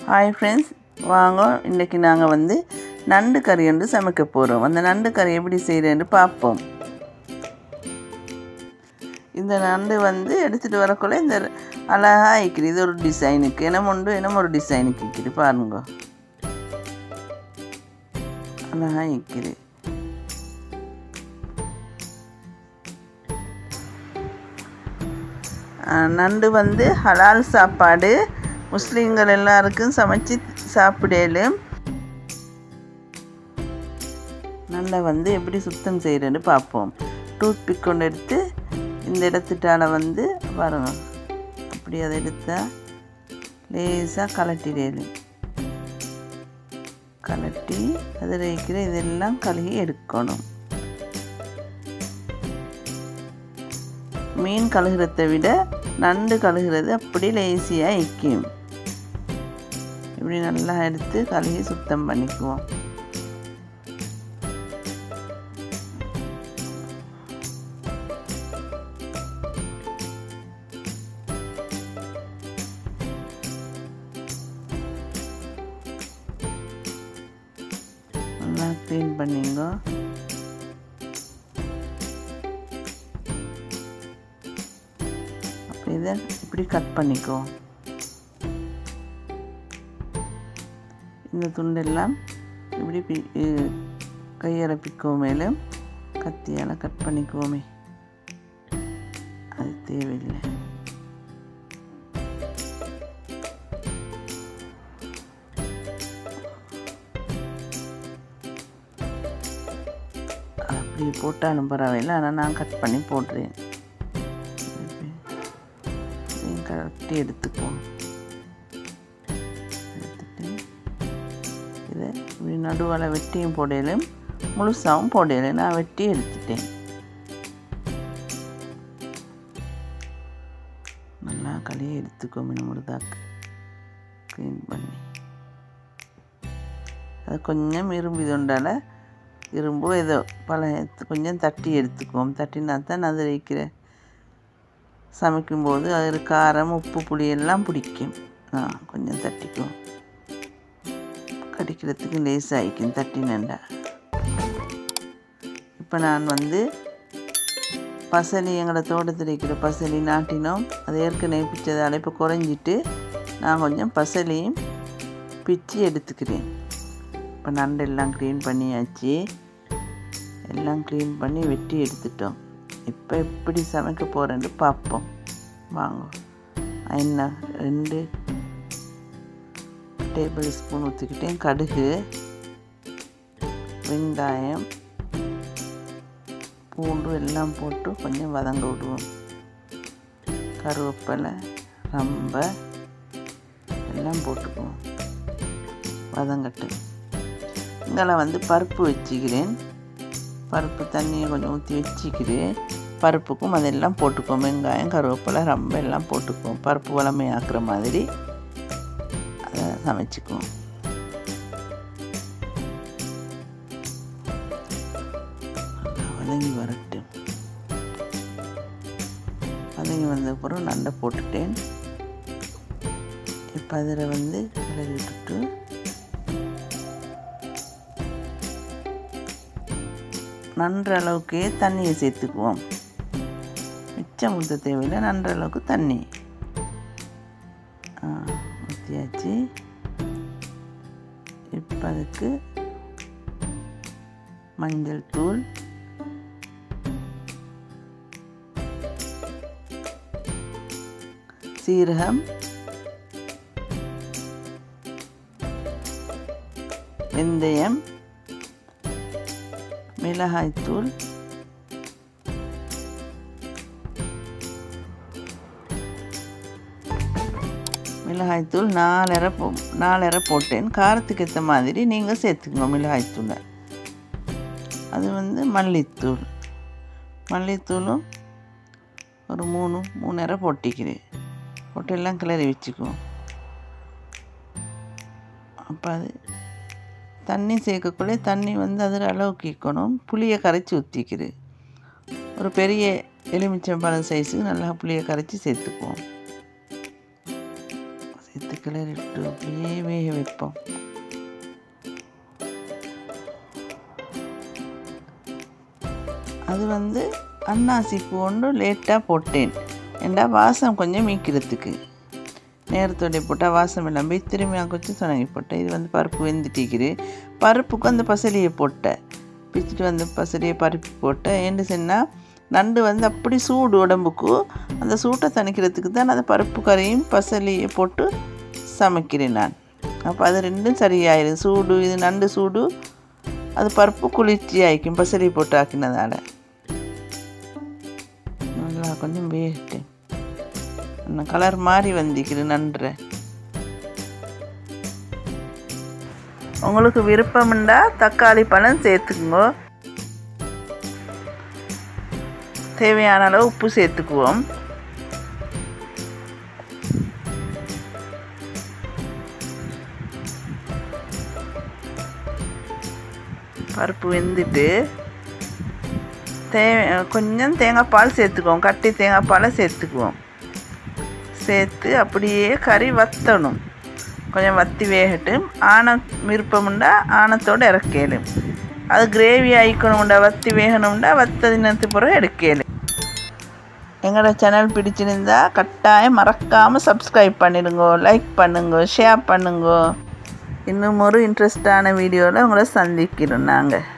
hi friends வாங்க இன்றைக்கி நாங்கள் வந்து நண்டு கறி ஒன்று சமைக்க போகிறோம் அந்த நண்டு கறி எப்படி செய்கிறேன்னு பார்ப்போம் இந்த நண்டு வந்து எடுத்துகிட்டு வரக்குள்ள இந்த அழகாக இருக்குது இது ஒரு டிசைனுக்கு இனம் உண்டு இனம் ஒரு டிசைனுக்கு இருக்குது பாருங்க அழகாக இருக்குது நண்டு வந்து ஹலால் சாப்பாடு முஸ்லீம்கள் எல்லாருக்கும் சமைச்சு சாப்பிடலும் நல்லா வந்து எப்படி சுத்தம் செய்கிறேன்னு பார்ப்போம் டூத் பிக் கொண்டு எடுத்து இந்த இடத்துட்டால வந்து பாருங்க அப்படி அதை எடுத்தால் லேசாக கலட்டிடலும் கலட்டி அதில் இருக்கிற இதெல்லாம் கழுகி எடுக்கணும் மீன் கழுகிறத விட நண்டு கழுகிறது அப்படி லேசியாக இக்கும் இப்படி நல்லா எடுத்து கழுகி சுத்தம் பண்ணிக்குவோம் நல்லா க்ளீன் பண்ணிங்க இதை இப்படி கட் பண்ணிக்கோ இந்த துண்டெல்லாம் இப்படி பி கையால் பிக்கோ மேலே கத்தியால் கட் பண்ணிக்குவோமே அது தேவையில்லை அப்படி போட்டாலும் பரவாயில்லை ஆனால் நான் கட் பண்ணி போடுறேன் கட்டி எடுத்துக்குவோம் எடுத்துட்டு இதை இப்படி நடுவில் வெட்டியும் போடையிலும் முழுசாகவும் போடையிலும் நான் வெட்டி எடுத்துட்டேன் நல்லா கழுவி எடுத்துக்கோ மீன் முழுதாக்கு க்ளீன் பண்ணி அது கொஞ்சம் இரும்பு இதுண்டால இரும்போ ஏதோ பல கொஞ்சம் தட்டி எடுத்துக்குவோம் தட்டினா தான் அதில் வைக்கிற சமைக்கும்போது அதில் காரம் உப்பு புளி எல்லாம் பிடிக்கும் ஆ கொஞ்சம் தட்டிக்கும் கடிக்கிறதுக்கு லேசாகிக்கும் தட்டினண்டா இப்போ நான் வந்து பசலி எங்களோட தோட்டத்தில் இருக்கிற பசலி நாட்டினோம் அது ஏற்கனவே பிச்சதால் இப்போ குறைஞ்சிட்டு நான் கொஞ்சம் பசலியும் பிச்சு எடுத்துக்கிறேன் இப்போ நண்டெல்லாம் க்ளீன் பண்ணியாச்சு எல்லாம் க்ளீன் பண்ணி வெட்டி எடுத்துட்டோம் இப்போ எப்படி சமைக்க போகிறேன்னு பார்ப்போம் வாங்க என்ன ரெண்டு டேபிள் ஸ்பூன் ஊற்றிக்கிட்டேன் கடுகு வெங்காயம் பூண்டு எல்லாம் போட்டு கொஞ்சம் வதங்க விடுவோம் கருவேப்பிலை ரம்ப எல்லாம் போட்டுக்குவோம் வதங்கட்டு இங்கெல்லாம் வந்து பருப்பு வச்சுக்கிறேன் பருப்பு தண்ணியை கொஞ்சம் ஊற்றி வச்சுக்கிறேன் பருப்புக்கும் அதெல்லாம் போட்டுக்குவோம் வெங்காயம் கருவேப்பிலை ரொம்ப எல்லாம் போட்டுக்குவோம் பருப்பு வளமை ஆக்குற மாதிரி அதை சமைச்சிக்குவோம் வதங்கி வரட்டும் வதங்கி வந்த அப்புறம் நண்டை போட்டுட்டேன் இப்போ அதில் வந்து கிளறி விட்டுட்டு நன்ற அளவுக்கே தண்ணியை சேர்த்துக்குவோம் மிச்சம் ஊற்ற தேவையில்லை நன்ற அளவுக்கு தண்ணி ஊற்றியாச்சு இப்போ அதுக்கு மஞ்சள் தூள் சீரகம் வெந்தயம் மிளகாய்த்தூள் மிளகாய்த்தூள் நாலரை போ நாலரை போட்டேன் காரத்துக்கு ஏற்ற மாதிரி நீங்கள் சேர்த்துக்கணும் மிளகாய்த்தூளை அது வந்து மல்லித்தூள் மல்லித்தூளும் ஒரு மூணு மூணரை போட்டிக்கிறேன் போட்டு எல்லாம் கிளறி வச்சுக்குவோம் அப்போ அது தண்ணி சேர்க்கக்குள்ளே தண்ணி வந்து அதில் அளவுக்கு இருக்கணும் புளியை கரைச்சி ஊற்றிக்கிது ஒரு பெரிய எலுமிச்சம்பழம் சைஸுக்கு நல்லா புளியை கரைச்சி சேர்த்துக்குவோம் சேர்த்து கிளறிட்டு அப்படியே வேக வைப்போம் அது வந்து அன்னாசி பூ ஒன்று லேட்டாக போட்டேன் ஏண்டா வாசம் கொஞ்சம் மீக்கிறதுக்கு நேரத்தோடைய போட்டால் வாசம் எல்லாம் போய் திரும்பி நான் கொஞ்சம் சொனங்கி போட்டேன் இது வந்து பருப்பு வெந்துட்டிக்குது பருப்புக்கு அந்த பசலியை போட்டேன் பிச்சுட்டு வந்து பசலியை பருப்பி போட்டேன் ஏன்னு சொன்னால் நண்டு வந்து அப்படி சூடு உடம்புக்கு அந்த சூட்டை தணிக்கிறதுக்கு தான் அந்த பருப்பு கறியும் பசலியை போட்டு சமைக்கிறேன் நான் அப்போ அது ரெண்டும் சரியாயிடும் சூடு இது நண்டு சூடு அது பருப்பு குளிர்ச்சி ஆயிக்கும் பசலி போட்டு ஆக்கினதால நல்லா கொஞ்சம் வேகட்டு இன்னும் கலர் மாறி வந்திக்குது நன்ற உங்களுக்கு விருப்பம்ண்டா தக்காளி பழம் சேர்த்துக்குங்க தேவையான அளவு உப்பு சேர்த்துக்குவோம் பருப்பு வெந்துட்டு தேவை கொஞ்சம் தேங்காய் பால் சேர்த்துக்குவோம் கட்டி தேங்காய் பாலை சேர்த்துக்குவோம் சேர்த்து அப்படியே கறி வத்தணும் கொஞ்சம் வத்தி வேகட்டு ஆன விருப்பமுண்டா ஆனத்தோடு இறக்கலும் அது கிரேவி ஆயிக்கணும்டா வத்தி வேகணும்டா வத்ததினத்து பிறகு எடுக்கலும் எங்களோட சேனல் பிடிச்சிருந்தா கட்டாயம் மறக்காமல் சப்ஸ்கிரைப் பண்ணிடுங்க லைக் பண்ணுங்க ஷேர் பண்ணுங்க இன்னும் ஒரு இன்ட்ரெஸ்டான வீடியோவில் உங்களை சந்திக்கிறோம் நாங்கள்